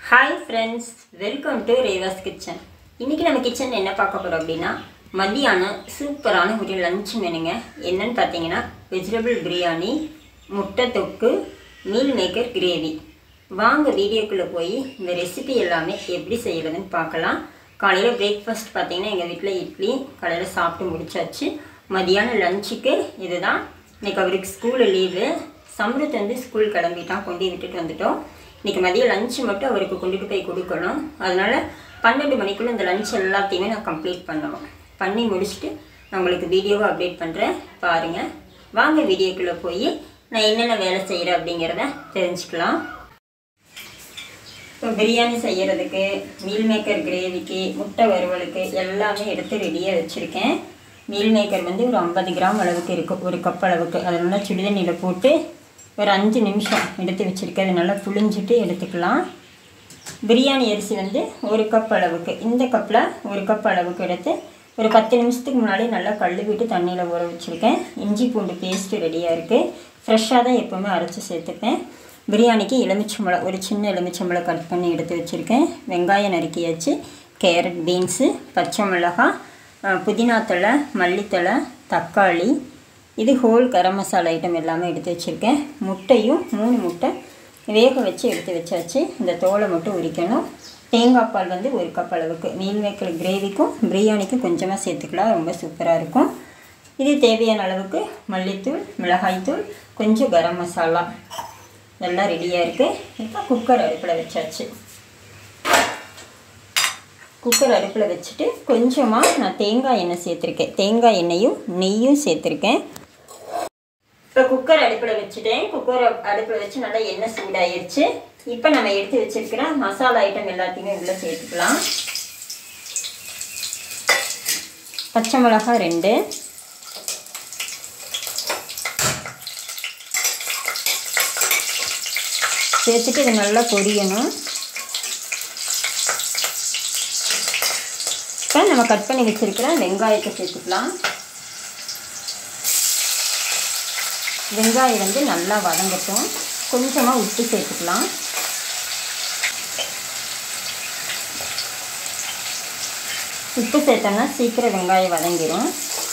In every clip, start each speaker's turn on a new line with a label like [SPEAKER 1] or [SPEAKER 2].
[SPEAKER 1] hi friends welcome to Reva's kitchen இன்றைக்கி நம்ம கிச்சனில் என்ன பார்க்க போகிறோம் அப்படின்னா மதியானம் சூப்பரான ஒரு லஞ்ச் மெனுங்க என்னன்னு பார்த்தீங்கன்னா வெஜிடபிள் பிரியாணி முட்டை தொக்கு மீல் மேக்கர் கிரேவி வாங்க வீடியோக்குள்ளே போய் இந்த ரெசிபி எல்லாமே எப்படி செய்கிறதுன்னு பார்க்கலாம் காலையில் பிரேக்ஃபாஸ்ட் பார்த்தீங்கன்னா எங்கள் வீட்டில் இட்லி காலையில் சாப்பிட்டு முடிச்சாச்சு மதியானம் லஞ்சுக்கு இதுதான் இன்னைக்கு அவருக்கு ஸ்கூலு லீவு சம்ருத் வந்து ஸ்கூல் கிளம்பிட்டான் கொண்டு விட்டுட்டு வந்துட்டோம் இன்னைக்கு மதியம் லஞ்சு மட்டும் அவருக்கு கொண்டுட்டு போய் கொடுக்கணும் அதனால பன்னெண்டு மணிக்குள்ள இந்த லஞ்ச் எல்லாத்தையுமே நான் கம்ப்ளீட் பண்ணணும் பண்ணி முடிச்சுட்டு நான் உங்களுக்கு வீடியோவை அப்டேட் பண்ணுறேன் பாருங்கள் வாங்க வீடியோக்குள்ளே போய் நான் என்னென்ன வேலை செய்கிறேன் அப்படிங்கிறத தெரிஞ்சுக்கலாம் இப்போ பிரியாணி செய்கிறதுக்கு மீல் மேக்கர் கிரேவிக்கு முட்டை வறுவலுக்கு எல்லாமே எடுத்து ரெடியாக வச்சுருக்கேன் மீல் மேக்கர் வந்து ஒரு ஐம்பது கிராம் அளவுக்கு இருக்குது ஒரு கப் அளவுக்கு அதை நல்லா சுடுதண்ணியில் போட்டு ஒரு அஞ்சு நிமிஷம் எடுத்து வச்சுருக்கேன் அதை நல்லா புழிஞ்சிட்டு எடுத்துக்கலாம் பிரியாணி அரிசி வந்து ஒரு கப் அளவுக்கு இந்த கப்பில் ஒரு கப் அளவுக்கு எடுத்து ஒரு பத்து நிமிஷத்துக்கு முன்னாடி நல்லா கழுவிட்டு தண்ணியில் ஊற வச்சுருக்கேன் இஞ்சி பூண்டு பேஸ்ட்டு ரெடியாக இருக்குது ஃப்ரெஷ்ஷாக தான் எப்போவுமே அரைச்சி சேர்த்துப்பேன் பிரியாணிக்கு எலுமிச்சம்பழம் ஒரு சின்ன எலுமிச்சம்பழம் கட் பண்ணி எடுத்து வச்சுருக்கேன் வெங்காயம் நறுக்கியாச்சு கேரட் பீன்ஸு பச்சை மிளகாய் அஹ், புதினா தழை மல்லித்தழை தக்காளி இது ஹோல் கரம் மசாலா ஐட்டம் எல்லாமே எடுத்து வச்சுருக்கேன் முட்டையும் மூணு முட்டை வேக வச்சு எடுத்து வச்சாச்சு இந்த தோலை மட்டும் உரிக்கணும் தேங்காய் பால் வந்து ஒரு கப் அளவுக்கு மீல் மேக்கர் கிரேவிக்கும் பிரியாணிக்கும் கொஞ்சமாக சேர்த்துக்கலாம் ரொம்ப சூப்பராக இருக்கும் இது தேவையான அளவுக்கு மல்லித்தூள் மிளகாய்த்தூள் கொஞ்சம் கரம் மசாலா எல்லாம் ரெடியாக இருக்குது இப்போ குக்கர் அடுப்பில் வச்சாச்சு குக்கர் அடுப்பில் வச்சுட்டு கொஞ்சமாக நான் தேங்காய் எண்ணெய் சேர்த்துருக்கேன் தேங்காய் எண்ணெயும் நெய்யும் சேர்த்துருக்கேன் இப்போ குக்கர் அடுப்பில் வச்சுட்டேன் குக்கர் அடுப்பில் வச்சு நல்லா எண்ணெய் சூடாயிருச்சு இப்போ நம்ம எடுத்து வச்சிருக்கிற மசாலா ஐட்டம் எல்லாத்தையுமே உள்ளே சேர்த்துக்கலாம் பச்சை மிளகாய் ரெண்டு சேர்த்துட்டு இது நல்லா பொரியணும் இப்போ நம்ம கட் பண்ணி வச்சிருக்கிற வெங்காயத்தை சேர்த்துக்கலாம் வெங்காயம் வந்து நல்லா வதங்கட்டும் கொஞ்சமாக உப்பு சேர்த்துக்கலாம் உப்பு சேர்த்தோம்னா சீக்கிரம் வெங்காயம் வதங்கிடும்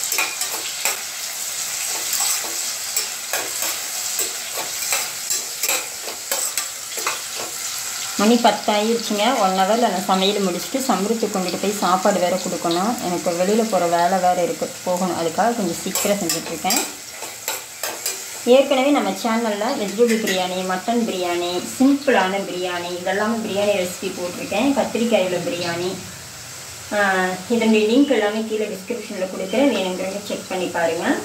[SPEAKER 1] மணி பத்தாயிருச்சுங்க ஒன் ஹவரில் நான் சமையல் முடிச்சுட்டு சம்பளத்துக்கு கொண்டுட்டு போய் சாப்பாடு வேறு கொடுக்கணும் எனக்கு வெளியில் போகிற வேலை வேறு இருக்குது போகணும் அதுக்காக கொஞ்சம் சீக்கிரம் செஞ்சுட்ருக்கேன் ஏற்கனவே நம்ம சேனலில் வெஜிடபிள் பிரியாணி மட்டன் பிரியாணி சிம்பிளான பிரியாணி இதெல்லாமே பிரியாணி ரெசிபி போட்டிருக்கேன் கத்திரிக்காயில் பிரியாணி ஆஹ் இதனுடைய லிங்க் எல்லாமே கீழே டிஸ்கிரிப்ஷனில் கொடுக்குறேன் வேணுங்கிறவங்க செக் பண்ணி பாருங்கள்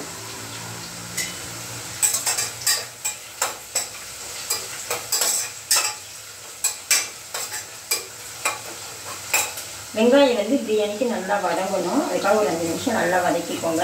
[SPEAKER 1] வெங்காயம் வந்து பிரியாணிக்கு நல்லா வதங்கணும் அதுக்காக ஒரு அஞ்சு நிமிஷம் நல்லா வதக்கிக்கோங்க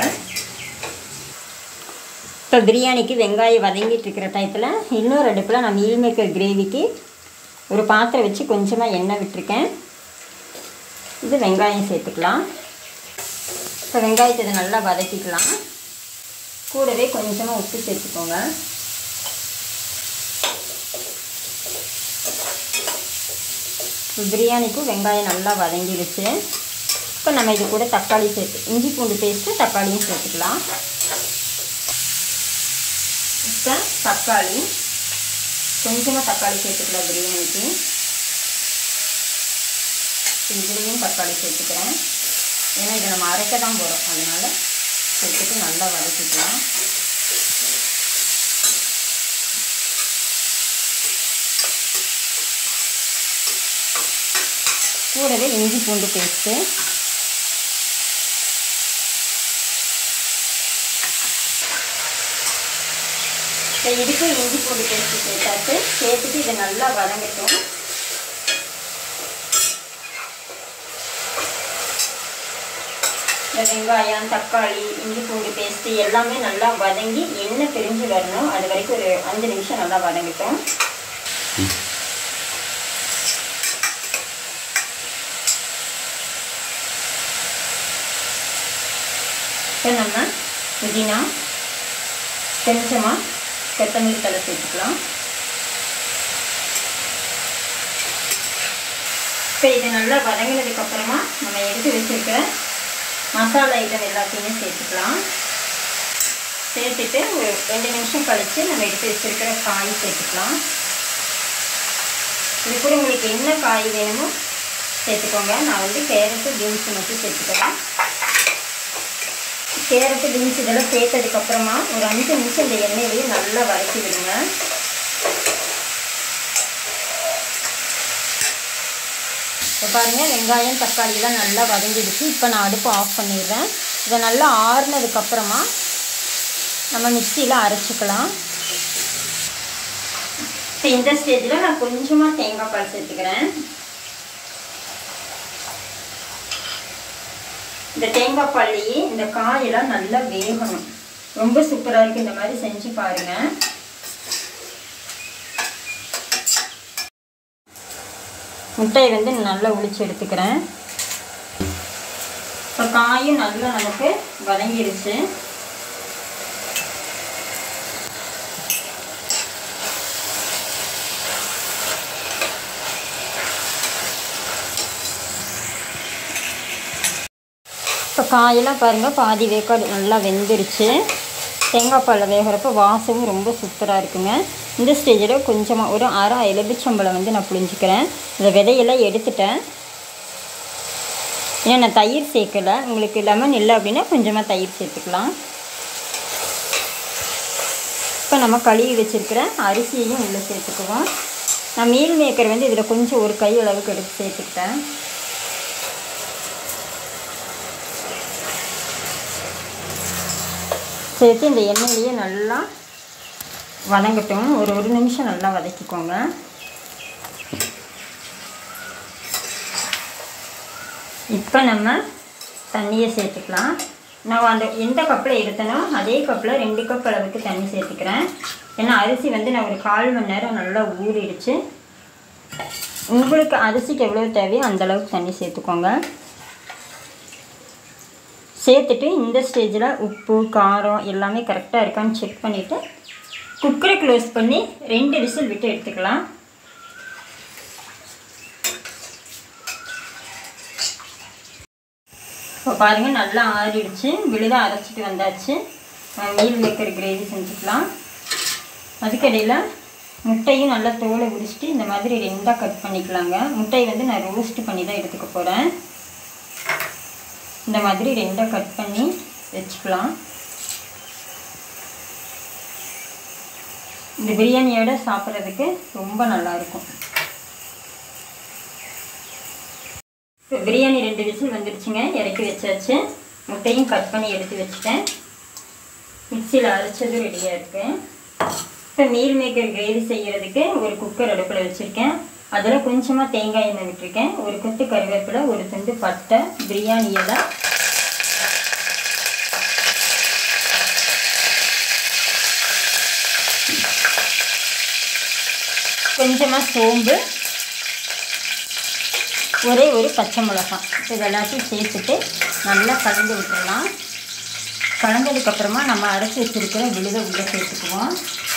[SPEAKER 1] இப்போ பிரியாணிக்கு வெங்காயம் வதங்கிட்டு இருக்கிற டயத்தில் இன்னொரு அடுப்பில் நான் மீல் மேக்கர் கிரேவிக்கு ஒரு பாத்திரம் வச்சு கொஞ்சமாக எண்ணெய் விட்டுருக்கேன் இது வெங்காயம் சேர்த்துக்கலாம் இப்போ வெங்காயத்தை இதை நல்லா வதக்கிக்கலாம் கூடவே கொஞ்சமாக உப்பு சேர்த்துக்கோங்க பிரியாணிக்கும் வெங்காயம் நல்லா வதங்கிடுச்சு இப்போ நம்ம இது கூட தக்காளி சேர்த்து இஞ்சி பூண்டு பேஸ்ட்டு தக்காளியும் சேர்த்துக்கலாம் இப்போ தக்காளி கொஞ்சமாக தக்காளி சேர்த்துக்கலாம் பிரியாணிக்கு இதுலேயும் தக்காளி சேர்த்துக்கிறேன் ஏன்னா இதை நம்ம அரைக்க தான் போகிறோம் அதனால் சேர்த்துட்டு நல்லா வதக்கிக்கலாம் கூடவே இஞ்சி பூண்டு பேஸ்ட்டு இப்போ இதுக்கு இஞ்சி பூண்டு பேஸ்ட்டு சேர்த்தாச்சு சேர்த்துட்டு இதை நல்லா வதங்கட்டும் இந்த வெங்காயம் தக்காளி இஞ்சி பூண்டு பேஸ்ட்டு எல்லாமே நல்லா வதங்கி எண்ணெய் பிரிஞ்சு வரணும் அது வரைக்கும் ஒரு அஞ்சு நிமிஷம் நல்லா வதங்கட்டும் இப்போ நம்ம புதினா கொஞ்சமாக கொத்தமல்லி தலை சேர்த்துக்கலாம் இப்போ இது நல்லா வதங்கினதுக்கப்புறமா நம்ம எடுத்து வச்சுருக்கிற மசாலா ஐட்டம் எல்லாத்தையுமே சேர்த்துக்கலாம் சேர்த்துட்டு ஒரு ரெண்டு நிமிஷம் கழித்து நம்ம எடுத்து வச்சுருக்கிற காய் சேர்த்துக்கலாம் இது கூட உங்களுக்கு என்ன காய் வேணுமோ சேர்த்துக்கோங்க நான் வந்து கேரட்டு பீன்ஸ் மட்டும் சேர்த்துக்கிறேன் கேரட்டு பீன்ஸ் இதெல்லாம் சேர்த்ததுக்கப்புறமா ஒரு அஞ்சு நிமிஷம் இந்த எண்ணெயிலேயே நல்லா வதக்கி விடுங்க இப்போ பாருங்கள் வெங்காயம் தக்காளிலாம் நல்லா வதங்கிடுச்சு இப்போ நான் அடுப்பு ஆஃப் பண்ணிடுறேன் இதை நல்லா ஆறுனதுக்கப்புறமா நம்ம மிக்சியில் அரைச்சிக்கலாம் இப்போ இந்த ஸ்டேஜில் நான் கொஞ்சமாக தேங்காய் பால் சேர்த்துக்கிறேன் இந்த தேங்காய் பால்லையே இந்த காயெல்லாம் நல்லா வேகணும் ரொம்ப சூப்பராக இருக்குது இந்த மாதிரி செஞ்சு பாருங்கள் முட்டையை வந்து நல்லா உளிச்சு எடுத்துக்கிறேன் இப்போ காயும் நல்லா நமக்கு வதங்கிடுச்சு இப்போ காயெல்லாம் பாருங்கள் பாதி வேக்காடு நல்லா வெந்துருச்சு தேங்காய் பாலில் வேகிறப்ப வாசமும் ரொம்ப சூப்பராக இருக்குங்க இந்த ஸ்டேஜில் கொஞ்சமாக ஒரு அரை எலுமிச்சம்பழம் வந்து நான் புளிஞ்சிக்கிறேன் இந்த விதையெல்லாம் எடுத்துட்டேன் ஏன்னா நான் தயிர் சேர்க்கலை உங்களுக்கு லெமன் இல்லை அப்படின்னா கொஞ்சமாக தயிர் சேர்த்துக்கலாம் இப்போ நம்ம கழுவி வச்சுருக்கிற அரிசியையும் உள்ளே சேர்த்துக்குவோம் நான் மீல் மேக்கர் வந்து இதில் கொஞ்சம் ஒரு கை அளவுக்கு எடுத்து சேர்த்துக்கிட்டேன் சேர்த்து இந்த எண்ணெயிலேயே நல்லா வதங்கட்டும் ஒரு ஒரு நிமிஷம் நல்லா வதக்கிக்கோங்க இப்போ நம்ம தண்ணியை சேர்த்துக்கலாம் நான் அந்த எந்த கப்பில் எடுத்தனோ அதே கப்பில் ரெண்டு கப் அளவுக்கு தண்ணி சேர்த்துக்கிறேன் ஏன்னா அரிசி வந்து நான் ஒரு கால் மணி நேரம் நல்லா ஊறிடுச்சு உங்களுக்கு அரிசிக்கு எவ்வளோ தேவையோ அந்த அளவுக்கு தண்ணி சேர்த்துக்கோங்க சேர்த்துட்டு இந்த ஸ்டேஜில் உப்பு காரம் எல்லாமே கரெக்டாக இருக்கான்னு செக் பண்ணிவிட்டு குக்கரை க்ளோஸ் பண்ணி ரெண்டு விசில் விட்டு எடுத்துக்கலாம் இப்போ பாருங்கள் நல்லா ஆறிடுச்சு விழுதாக அரைச்சிட்டு வந்தாச்சு மீல் மேக்கர் கிரேவி செஞ்சுக்கலாம் அதுக்கடையில் முட்டையும் நல்லா தோலை உரிச்சிட்டு இந்த மாதிரி ரெண்டாக கட் பண்ணிக்கலாங்க முட்டையை வந்து நான் ரோஸ்ட் பண்ணி தான் எடுத்துக்க போகிறேன் இந்த மாதிரி ரெண்டாக கட் பண்ணி வச்சுக்கலாம் இந்த பிரியாணியோட சாப்பிட்றதுக்கு ரொம்ப நல்லாயிருக்கும் இப்போ பிரியாணி ரெண்டு விசில் வந்துடுச்சுங்க இறக்கி வச்சாச்சு முட்டையும் கட் பண்ணி எடுத்து வச்சுட்டேன் மிக்சியில் அரைச்சதும் ரெடியாக இருக்கு இப்போ மீல் மேக்கர் கிரேவி செய்கிறதுக்கு ஒரு குக்கர் அடுப்பில் வச்சுருக்கேன் அதில் கொஞ்சமாக தேங்காய் எண்ணெய் விட்டுருக்கேன் ஒரு கொத்து கருவேப்பிலை ஒரு துண்டு பட்டை பிரியாணி இலை கொஞ்சமாக சோம்பு ஒரே ஒரு பச்சை மிளகாய் இது எல்லாத்தையும் சேர்த்துட்டு நல்லா கலந்து விட்டுடலாம் கலந்ததுக்கப்புறமா நம்ம அரைச்சி வச்சுருக்கிற விழுதை உள்ளே சேர்த்துக்குவோம்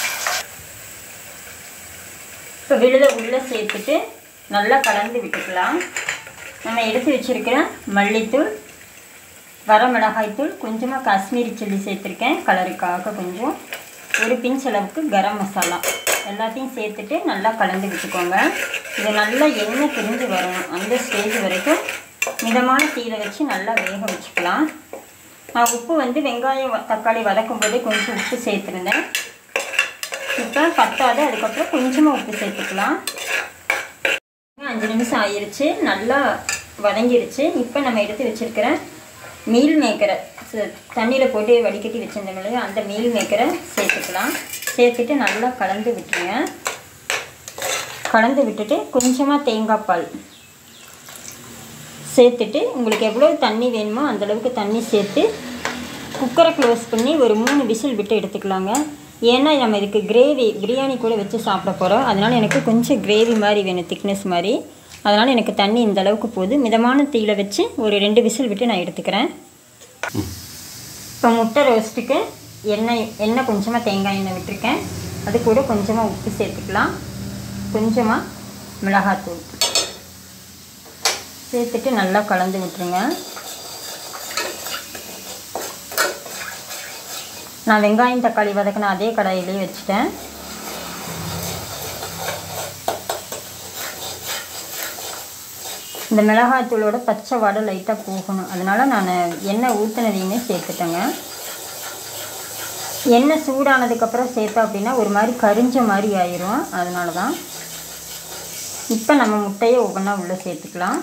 [SPEAKER 1] இப்போ விழுதை உள்ளே சேர்த்துட்டு நல்லா கலந்து விட்டுக்கலாம் நம்ம எடுத்து வச்சுருக்கிற மல்லித்தூள் வரமிளகாய்த்தூள் கொஞ்சமாக காஷ்மீரி சில்லி சேர்த்துருக்கேன் கலருக்காக கொஞ்சம் ஒரு பிஞ்ச் அளவுக்கு கரம் மசாலா எல்லாத்தையும் சேர்த்துட்டு நல்லா கலந்து விட்டுக்கோங்க இது நல்லா எண்ணெய் பிரிஞ்சு வரணும் அந்த ஸ்டேஜ் வரைக்கும் மிதமான தீயில வச்சு நல்லா வேக வச்சுக்கலாம் நான் உப்பு வந்து வெங்காயம் வ- தக்காளி வதக்கும் போதே கொஞ்சம் உப்பு சேர்த்துருந்தேன் இப்போ பத்தாது அதுக்கப்புறம் கொஞ்சமாக உப்பு சேர்த்துக்கலாம் அஞ்சு நிமிஷம் ஆயிருச்சு நல்லா வதங்கிருச்சு இப்போ நம்ம எடுத்து வச்சிருக்கிற மீல் மேக்கரை தண்ணியில் போட்டு வடிகட்டி வச்சிருந்தோம் இல்லையா அந்த மீல் மேக்கரை சேர்த்துக்கலாம் சேர்த்துட்டு நல்லா கலந்து விட்டுருங்க கலந்து விட்டுட்டு கொஞ்சமாக தேங்காய் பால் சேர்த்துட்டு உங்களுக்கு எவ்வளோ தண்ணி வேணுமோ அந்த அளவுக்கு தண்ணி சேர்த்து குக்கரை க்ளோஸ் பண்ணி ஒரு மூணு விசில் விட்டு எடுத்துக்கலாங்க ஏன்னா நம்ம இதுக்கு கிரேவி பிரியாணி கூட வச்சு சாப்பிட போகிறோம் அதனால் எனக்கு கொஞ்சம் கிரேவி மாதிரி வேணும் திக்னஸ் மாதிரி அதனால் எனக்கு தண்ணி இந்த அளவுக்கு போகுது மிதமான தீயில வச்சு ஒரு ரெண்டு விசில் விட்டு நான் எடுத்துக்கிறேன் இப்போ முட்டை ரோஸ்ட்டுக்கு எண்ணெய் எண்ணெய் கொஞ்சமாக தேங்காய் எண்ணெய் விட்டுருக்கேன் அது கூட கொஞ்சமாக உப்பு சேர்த்துக்கலாம் கொஞ்சமாக மிளகாத்தூள் சேர்த்துட்டு நல்லா கலந்து விட்டுருங்க நான் வெங்காயம் தக்காளி வதக்கின அதே கடாயிலே வச்சுட்டேன் இந்த மிளகாய்த்தூளோட பச்சை வாடை லைட்டாக போகணும் அதனால் நான் எண்ணெய் ஊற்றுனதையுமே சேர்த்துட்டேங்க எண்ணெய் சூடானதுக்கப்புறம் சேர்த்தோம் அப்படின்னா ஒரு மாதிரி கரிஞ்ச மாதிரி ஆயிரும் அதனால தான் இப்போ நம்ம முட்டையை ஒவ்வொன்றா உள்ளே சேர்த்துக்கலாம்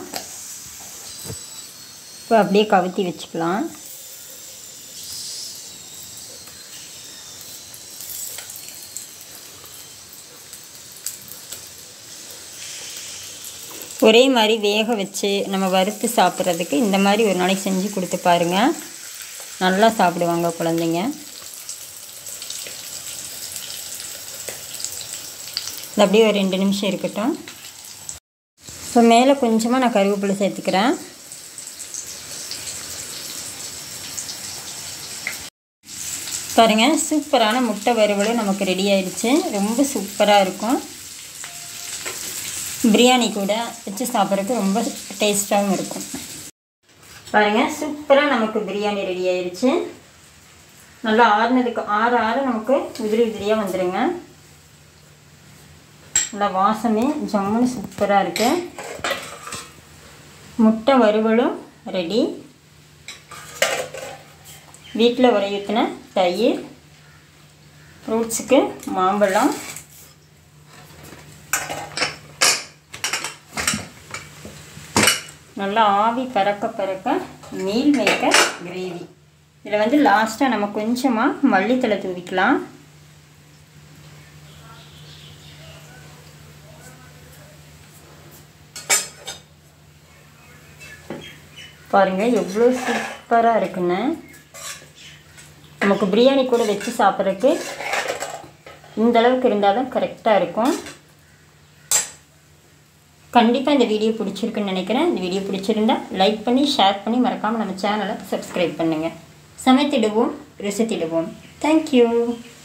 [SPEAKER 1] இப்போ அப்படியே கவுத்தி வச்சுக்கலாம் ஒரே மாதிரி வேக வச்சு நம்ம வறுத்து சாப்பிட்றதுக்கு இந்த மாதிரி ஒரு நாளைக்கு செஞ்சு கொடுத்து பாருங்கள் நல்லா சாப்பிடுவாங்க குழந்தைங்க இது அப்படியே ஒரு ரெண்டு நிமிஷம் இருக்கட்டும் இப்போ மேலே கொஞ்சமாக நான் கருவேப்பிலை சேர்த்துக்கிறேன் பாருங்கள் சூப்பரான முட்டை வறுவலும் நமக்கு ரெடி ஆயிடுச்சு ரொம்ப சூப்பராக இருக்கும் பிரியாணி கூட வச்சு சாப்பிட்றதுக்கு ரொம்ப டேஸ்ட்டாகவும் இருக்கும் பாருங்கள் சூப்பராக நமக்கு பிரியாணி ரெடி ஆயிடுச்சு நல்லா ஆறுனதுக்கு ஆற ஆற நமக்கு உதிரி உதிரியாக வந்துடுங்க நல்லா வாசமே ஜம்முன்னு சூப்பராக இருக்குது முட்டை வறுவலும் ரெடி வீட்டில் உரை ஊற்றின தயிர் ஃப்ரூட்ஸுக்கு மாம்பழம் நல்லா ஆவி பறக்க பறக்க மீல் மேக்கர் கிரேவி இதில் வந்து லாஸ்ட்டாக நம்ம கொஞ்சமாக மல்லித்தலை தூவிக்கலாம் பாருங்கள் எவ்வளோ சூப்பராக இருக்குன்னு நமக்கு பிரியாணி கூட வச்சு சாப்பிட்றதுக்கு இந்த அளவுக்கு இருந்தால் தான் கரெக்டாக இருக்கும் கண்டிப்பாக இந்த வீடியோ பிடிச்சிருக்குன்னு நினைக்கிறேன் இந்த வீடியோ பிடிச்சிருந்தா லைக் பண்ணி ஷேர் பண்ணி மறக்காமல் நம்ம சேனலை சப்ஸ்கிரைப் பண்ணுங்கள் சமைத்திடுவோம் ருசித்திடுவோம் தேங்க்யூ